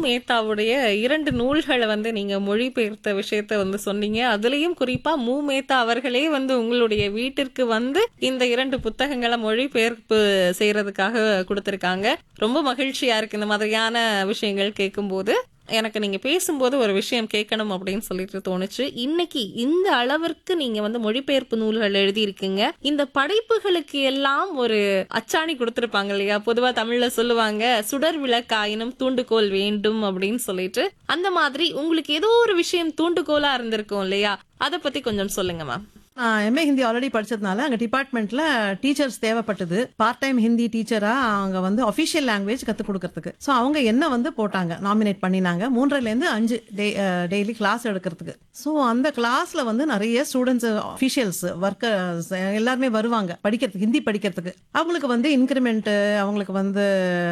மேத்தாவுடைய இரண்டு நூல்களை வந்து நீங்க மொழிபெயர்த்த விஷயத்த வந்து சொன்னீங்க அதுலயும் குறிப்பா மு மேத்தா அவர்களே வந்து உங்களுடைய வீட்டிற்கு வந்து இந்த இரண்டு புத்தகங்களை மொழிபெயர்ப்பு செய்யறதுக்காக கொடுத்திருக்காங்க ரொம்ப மகிழ்ச்சியா இருக்கு இந்த மாதிரியான விஷயங்கள் கேட்கும்போது எனக்கு நீங்க பேசும்போது ஒரு விஷயம் கேட்கணும் அப்படின்னு சொல்லிட்டு தோணுச்சு இன்னைக்கு இந்த அளவிற்கு நீங்க வந்து மொழிபெயர்ப்பு நூல்கள் எழுதியிருக்கீங்க இந்த படைப்புகளுக்கு எல்லாம் ஒரு அச்சாணி கொடுத்திருப்பாங்க இல்லையா பொதுவா தமிழ்ல சொல்லுவாங்க சுடர் விளக்காயினும் தூண்டுகோல் வேண்டும் அப்படின்னு சொல்லிட்டு அந்த மாதிரி உங்களுக்கு ஏதோ ஒரு விஷயம் தூண்டுகோலா இருந்திருக்கும் இல்லையா அத பத்தி கொஞ்சம் சொல்லுங்க மேம் நான் எம்ஏ ஹிந்தி ஆல்ரெடி படிச்சதுனால அங்க டிபார்ட்மெண்ட்ல டீச்சர்ஸ் தேவைப்பட்டது பார்ட் டைம் ஹிந்தி டீச்சரா அங்க வந்து அஃபிஷியல் லாங்குவேஜ் கத்துக் கொடுக்கறதுக்கு ஸோ அவங்க என்ன வந்து போட்டாங்க நாமினேட் பண்ணினாங்க மூன்றரைல இருந்து அஞ்சு டெய்லி கிளாஸ் எடுக்கிறதுக்கு ஸோ அந்த கிளாஸ்ல வந்து நிறைய ஸ்டூடெண்ட்ஸ் அஃபிஷியல்ஸ் ஒர்க்கர்ஸ் எல்லாருமே வருவாங்க படிக்கிறதுக்கு ஹிந்தி படிக்கிறதுக்கு அவங்களுக்கு வந்து இன்க்ரிமெண்ட் அவங்களுக்கு வந்து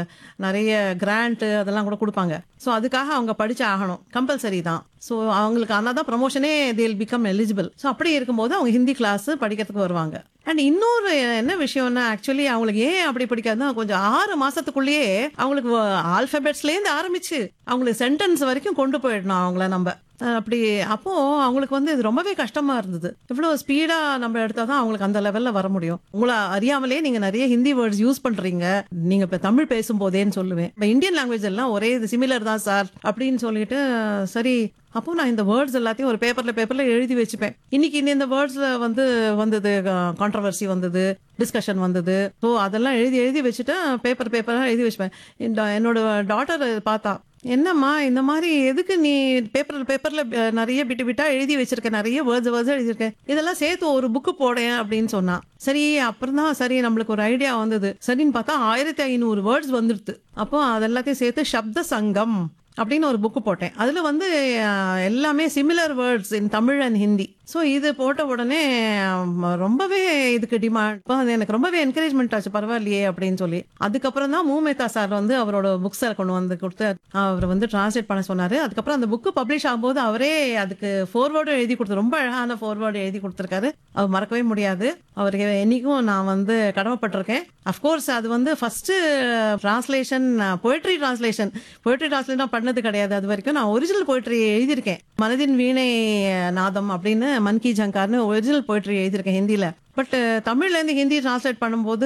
நிறைய கிராண்ட் அதெல்லாம் கூட கொடுப்பாங்க ஸோ அதுக்காக அவங்க படிச்சு ஆகணும் கம்பல்சரி தான் ஸோ அவங்களுக்கு ஆனால் தான் ப்ரமோஷனே தேல் பிகம் எலிஜிபிள் ஸோ அப்படி இருக்கும்போது அவங்க ஹிந்தி கிளாஸ் படிக்கிறதுக்கு வருவாங்க அண்ட் இன்னொரு என்ன விஷயம்னா ஆக்சுவலி அவங்களுக்கு ஏன் அப்படி பிடிக்காதுன்னா கொஞ்சம் ஆறு மாசத்துக்குள்ளேயே அவங்களுக்கு ஆல்பபெட்ஸ்லேருந்து ஆரம்பிச்சு அவங்களுக்கு சென்டென்ஸ் வரைக்கும் கொண்டு போயிடணும் அவங்கள நம்ம அஹ் அப்படி அப்போ அவங்களுக்கு வந்து இது ரொம்பவே கஷ்டமா இருந்தது இவ்வளவு ஸ்பீடா நம்ம எடுத்தா தான் அவங்களுக்கு அந்த லெவல்ல வர முடியும் உங்களை அறியாமலே நீங்க நிறைய ஹிந்தி வேர்ட்ஸ் யூஸ் பண்றீங்க நீங்க இப்ப தமிழ் பேசும்போதேன்னு சொல்லுவேன் இப்ப இந்தியன் லாங்குவேஜ் எல்லாம் ஒரே இது சிமிலர் தான் சார் அப்படின்னு சொல்லிட்டு சரி அப்போ நான் இந்த வேர்ட்ஸ் எல்லாத்தையும் ஒரு பேப்பர்ல பேப்பர்ல எழுதி வச்சுப்பேன் இன்னைக்கு இந்த இந்த வேர்ட்ஸ்ல வந்து வந்தது கான்ட்ரவர்சி வந்தது டிஸ்கஷன் வந்தது ஸோ அதெல்லாம் எழுதி எழுதி வச்சுட்டு பேப்பர் பேப்பரா எழுதி வச்சுப்பேன் இந்த என்னோட டாட்டர் பார்த்தா என்னம்மா இந்த மாதிரி எதுக்கு நீ பேப்பர் பேப்பர்ல அஹ், நிறைய பிட்டு பிட்டா எழுதி வச்சிருக்க நிறைய வேர்ட்ஸ் வேர்ட்ஸ் எழுதியிருக்க இதெல்லாம் சேர்த்து ஒரு புக்கு போடேன் அப்படின்னு சொன்னா சரி அப்புறம் தான் சரி நம்மளுக்கு ஒரு ஐடியா வந்தது சரின்னு பார்த்தா ஆயிரத்தி ஐநூறு வேர்ட்ஸ் வந்துருது அப்போ அதெல்லாத்தையும் சேர்த்து சப்த சங்கம் அப்படின்னு ஒரு புக்கு போட்டேன் அதுல வந்து அஹ், எல்லாமே similar words in Tamil and Hindi so இது போட்ட உடனே அம், ரொம்பவே இதுக்கு டிமாண்ட் இப்போ அது எனக்கு ரொம்பவே என்கரேஜ்மெண்ட் ஆச்சு பரவாயில்லையே அப்படின்னு சொல்லி அதுக்கப்புறம் தான் மூமேதா சார் வந்து அவரோட புக்ஸை கொண்டு வந்து கொடுத்து அவர் வந்து டிரான்ஸ்லேட் பண்ண சொன்னாரு அதுக்கப்புறம் அந்த புக்கு பப்ளிஷ் ஆகும்போது அவரே அதுக்கு ஃபோர்வேர்டும் எழுதி கொடுத்து ரொம்ப அழகான ஃபோர்வேர்டு எழுதி கொடுத்துருக்காரு அவர் மறக்கவே முடியாது அவருக்கு என்னைக்கும் நான் வந்து கடமைப்பட்டிருக்கேன் அஃப்கோர்ஸ் அது வந்து first translation poetry translation poetry translation பண்ணது கிடையாது அது வரைக்கும் நான் ஒரிஜினல் போய்ட்ரி எழுதியிருக்கேன் மனதின் வீணை நாதம் அப்படின்னு மன் கி ஜங்கார்னு ஒரிஜினல் போய்ட்ரி எழுதியிருக்கேன் ஹிந்தியில பட் தமிழ்ல இருந்து ஹிந்தி டிரான்ஸ்லேட் பண்ணும்போது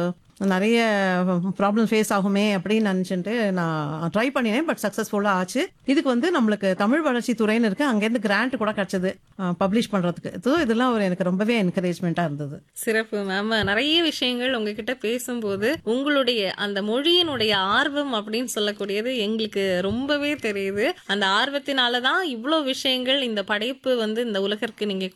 நிறைய ப்ராப்ளம் ஃபேஸ் ஆகுமே அப்படின்னு நினச்சிட்டு நான் ட்ரை பண்ணினேன் பட் சக்ஸஸ்ஃபுல்லாக ஆச்சு இதுக்கு வந்து நம்மளுக்கு தமிழ் வளர்ச்சி துறைன்னு இருக்கு அங்கேருந்து கிராண்ட் கூட கிடைச்சது பப்ளிஷ் பண்ணுறதுக்கு ஸோ இதெல்லாம் ஒரு எனக்கு ரொம்பவே என்கரேஜ்மெண்ட்டாக இருந்தது சிறப்பு மேம் நிறைய விஷயங்கள் உங்ககிட்ட பேசும்போது உங்களுடைய அந்த மொழியினுடைய ஆர்வம் அப்படின்னு சொல்லக்கூடியது எங்களுக்கு ரொம்பவே தெரியுது அந்த ஆர்வத்தினாலதான் இவ்வளவு விஷயங்கள் இந்த படைப்பு வந்து இந்த உலகிற்கு நீங்க